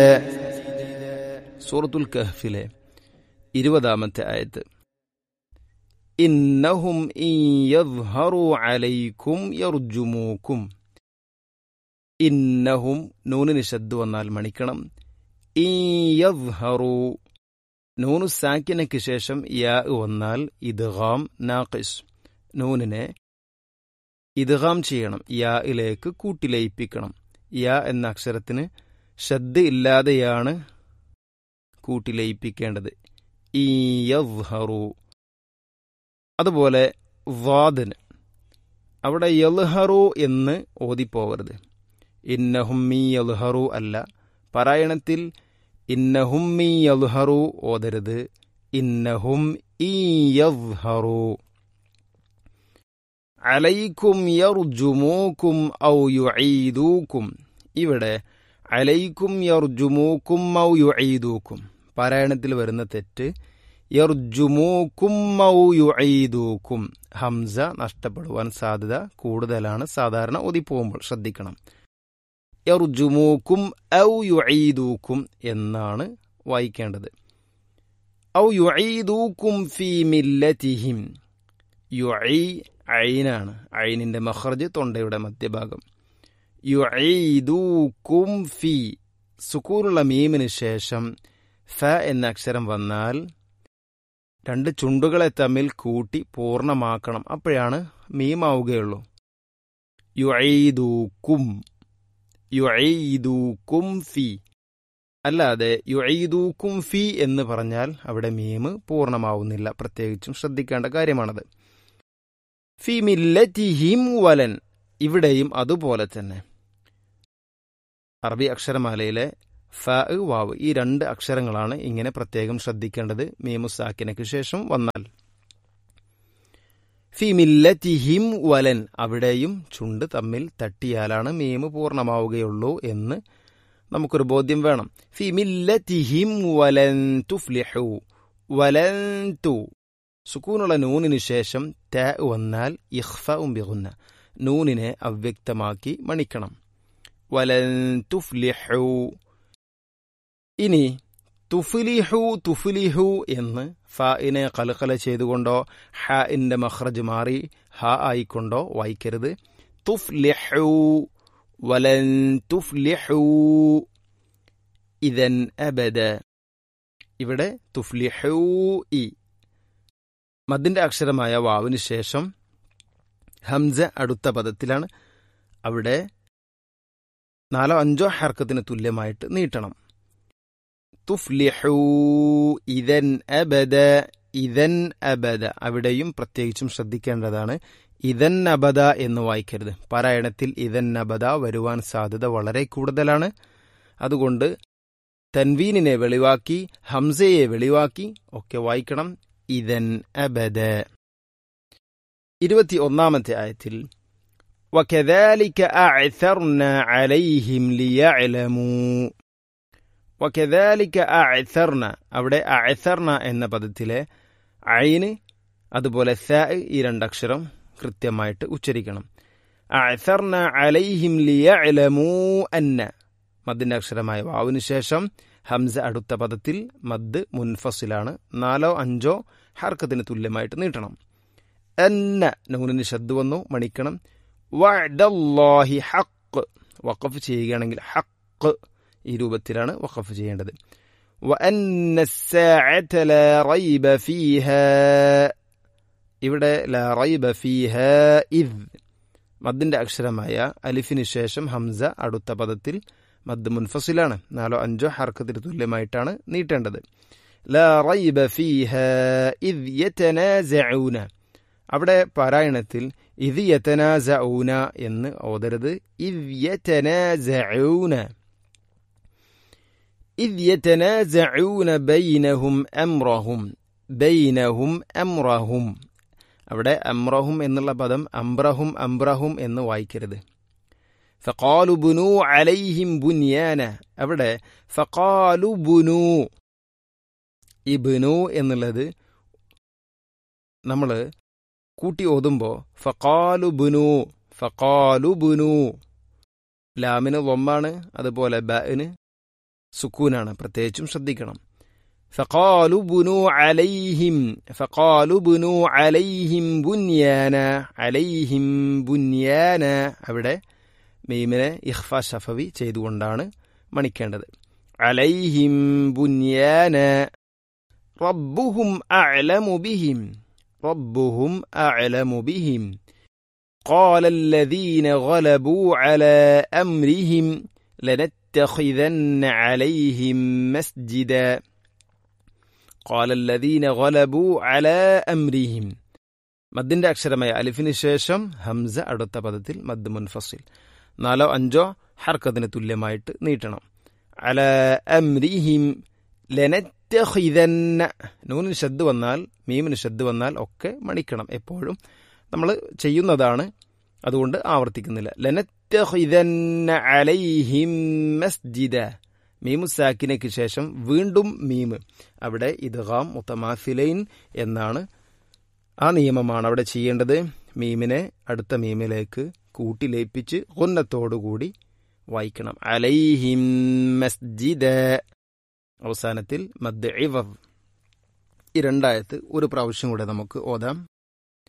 സൂറത്തുൽ കഹ്ഫിലെ ഇരുപതാമത്തെ ആയത്ത് ഇന്നഹും ഇൻ യദ്ഹറു അലൈക്കും യർജുമൂക്കും ഇന്നഹും നൂനിന് ശബ്ദ് വന്നാൽ മണിക്കണം ഇൻ യദ്ഹറു നൂനു സാക്കിനയ്ക്ക് ശേഷം യാ വന്നാൽ ഇദ്ഗാം നാഖിസ് നൂനിനെ ഇദ്ഗാം ചെയ്യണം യായിലേക്ക് കൂട്ടിലയിപ്പിക്കണം യാ എന്ന അക്ഷരത്തിന് ശബ്ദ ഇല്ലാതെയാണ് കൂട്ടിലയിപ്പിക്കേണ്ടത് ഈ യദ്ഹറു അതുപോലെ വാദിന് അവിടെ യൽഹറു എന്ന് ഓതിപ്പോവരുത് ഇന്നഹുമ്മി യൽഹറു അല്ല പാരായണത്തിൽ ഇന്നഹുമ്മി യൽഹറു ഓതരുത് ഇന്നഹും ഈ യദ്ഹറു അലൈക്കും യർജുമൂക്കും ഔ യുഈദൂക്കും ഇവിടെ അലൈക്കും യർജുമൂക്കും ഔ യുഈദൂക്കും പാരായണത്തിൽ വരുന്ന തെറ്റ് യർജുമൂക്കും ഔ യുഈദൂക്കും ഹംസ നഷ്ടപ്പെടുവാൻ സാധ്യത കൂടുതലാണ് സാധാരണ ഒതിപ്പോകുമ്പോൾ ശ്രദ്ധിക്കണം യർജുമൂക്കും ഔ യുഈദൂക്കും എന്നാണ് വായിക്കേണ്ടത് ഔ യുഈദൂക്കും ഫീ മില്ലതിഹിം യുഈ ഐനാണ് ഐനിന്റെ മഖർജ് തൊണ്ടയുടെ മധ്യഭാഗം യുഈദൂക്കും ഫി സുക്കൂറുള്ള മീമിന് ശേഷം ഫ എന്ന അക്ഷരം വന്നാൽ രണ്ട് ചുണ്ടുകളെ തമ്മിൽ കൂട്ടി പൂർണ്ണമാക്കണം അപ്പോഴാണ് മീമാവുകയുള്ളൂ യുഈദൂക്കും യുഈദൂക്കും ഫി അല്ലാതെ യുഈദൂക്കും ഫി എന്ന് പറഞ്ഞാൽ അവിടെ മീമ് പൂർണ്ണമാവുന്നില്ല പ്രത്യേകിച്ചും ശ്രദ്ധിക്കേണ്ട കാര്യമാണത് ഫി മില്ലറ്റിഹിം വലൻ ഇവിടെയും അതുപോലെ തന്നെ അറബി അക്ഷരമാലയിലെ ഫ വാവ് ഈ രണ്ട് അക്ഷരങ്ങളാണ് ഇങ്ങനെ പ്രത്യേകം ശ്രദ്ധിക്കേണ്ടത് മീമുസാക്കിനക്ക് ശേഷം വന്നാൽ ഫി മില്ലറ്റിഹിം വലൻ അവിടെയും ചുണ്ട് തമ്മിൽ തട്ടിയാലാണ് മീമ് പൂർണ്ണമാവുകയുള്ളൂ എന്ന് നമുക്കൊരു ബോധ്യം വേണം ഫി മില്ലറ്റിഹിം വലൻ തുഫ്ലിഹു വലൻ തു സുക്കൂനുള്ള നൂനിന് ശേഷം ത വന്നാൽ ഇഖ്ഫ ഉംബിഗുന്ന നൂനിനെ അവ്യക്തമാക്കി മണിക്കണം വലൻ തുഫ്ലിഹു ഇനി തുഫ്ലിഹു തുഫ്ലിഹു എന്ന് ഫാഇനെ കലകല ചെയ്തുകൊണ്ടോ ഹ ഇന്റെ മഖ്റജ് മാറി ഹ ആയിക്കൊണ്ടോ വായിക്കരുത് തുഫ്ലിഹു വലൻ തുഫ്ലിഹു ഇതൻ അബദ ഇവിടെ തുഫ്ലിഹു ഇ മദിന്റെ അക്ഷരമായ വാവിന് ശേഷം ഹംസ അടുത്ത പദത്തിലാണ് അവിടെ നാലോ അഞ്ചോ ഹർക്കത്തിന് തുല്യമായിട്ട് നീട്ടണം തുഫ്ലിഹു ഇതൻ അബദ ഇതൻ അബദ അവിടെയും പ്രത്യേകിച്ചും ശ്രദ്ധിക്കേണ്ടതാണ് ഇതൻ അബദ എന്ന് വായിക്കരുത് പാരായണത്തിൽ ഇതൻ അബദ വരുവാൻ സാധ്യത വളരെ കൂടുതലാണ് അതുകൊണ്ട് തൻവീനിനെ വെളിവാക്കി ഹംസയെ വെളിവാക്കി ഒക്കെ വായിക്കണം ഇതൻ അബദ ഇരുപത്തി ഒന്നാമത്തെ ആയത്തിൽ وكذلك أعثرنا عليهم ليعلموا وكذلك أعثرنا അവിടെ അഅثർന എന്ന പദത്തിലെ ഐന് അതുപോലെ സ ഈ രണ്ടക്ഷരം കൃത്യമായിട്ട് ഉച്ചരിക്കണം അഅثرنا عليهم ليعلموا أن മദ്ദിന്റെ അക്ഷരമായ വാവിന് ശേഷം ഹംസ അടുത്ത പദത്തിൽ മദ് മുൻഫസിലാണ് നാലോ അഞ്ചോ ഹർക്കത്തിന് തുല്യമായിട്ട് നീട്ടണം എന്ന നൂനിന് ശബ്ദ് വന്നു മണിക്കണം വഅദല്ലാഹി ഹഖ് വഖഫ് ചെയ്യുകയാണെങ്കിൽ ഹഖ് ഈ രൂപത്തിലാണ് വഖഫ് ചെയ്യേണ്ടത് وأن الساعة لا ريب فيها ഇവിടെ لا ريب فيها إذ മദ്ദിന്റെ അക്ഷരമായ അലിഫിന് ശേഷം ഹംസ അടുത്ത പദത്തിൽ മദ് മുൻഫസിലാണ് നാലോ അഞ്ചോ ഹർക്കത്തിന് തുല്യമായിട്ടാണ് നീട്ടേണ്ടത് لا ريب فيها إذ يتنازعون അവിടെ പാരായണത്തിൽ ഇത് യതനാസഊന എന്ന് ഓതരുത് ഇദ് യതനാസഊന ഇദ് യതനാസഊന ബൈനഹും അംറഹും ബൈനഹും അംറഹും അവിടെ അംറഹും എന്നുള്ള പദം അംബ്രഹും അംബ്രഹും എന്ന് വായിക്കരുത് ഫഖാലു ബുനു അലൈഹിം ബുനിയാന അവിടെ ഫഖാലു ബുനു ഈ ബുനു എന്നുള്ളത് നമ്മൾ കൂട്ടി ഓതുമ്പോൾ ഫഖാലു ബുനു ഫഖാലു ബുനു ലാമിന് ലൊമ്മാണ് അതുപോലെ ബന് സുക്കൂനാണ് പ്രത്യേകിച്ചും ശ്രദ്ധിക്കണം فقالوا بنوا عليهم فقالوا بنوا عليهم بنيانا عليهم بنيانا അവിടെ മീമിനെ ഇഖ്ഫ ഷഫവി ചെയ്തുകൊണ്ടാണ് മണിക്കേണ്ടത് عليهم بنيانا ربهم أعلم بهم ربهم أعلم بهم قال الذين غلبوا على أمرهم لنتخذن عليهم مسجدا قال الذين غلبوا على أمرهم മദ്ദിന്റെ അക്ഷരമായ അലിഫിന് ശേഷം ഹംസ അടുത്ത പദത്തിൽ മദ് മുൻഫസിൽ നാലോ അഞ്ചോ ഹർക്കത്തിന് തുല്യമായിട്ട് നീട്ടണം അല അംരിഹിം ലനറ്റഹിതന്ന നൂനിന് ശബ്ദ് വന്നാൽ മീമിന് ശബ്ദ് വന്നാൽ ഒക്കെ മണിക്കണം എപ്പോഴും നമ്മൾ ചെയ്യുന്നതാണ് അതുകൊണ്ട് ആവർത്തിക്കുന്നില്ല ലനറ്റഹിതന്ന അലൈഹിം മസ്ജിദ മീമു സാക്കിനയ്ക്ക് ശേഷം വീണ്ടും മീമ് അവിടെ ഇദ്ഗാം മുത്തമാഫിലൈൻ എന്നാണ് ആ നിയമമാണ് അവിടെ ചെയ്യേണ്ടത് മീമിനെ അടുത്ത മീമിലേക്ക് കൂട്ടിലേപ്പിച്ച് ഒന്നത്തോടുകൂടി വായിക്കണം അലൈഹിം മസ്ജിദ അവസാനത്തിൽ മദ് ഇവർ ഈ രണ്ടായത്ത് ഒരു പ്രാവശ്യം കൂടെ നമുക്ക് ഓതാം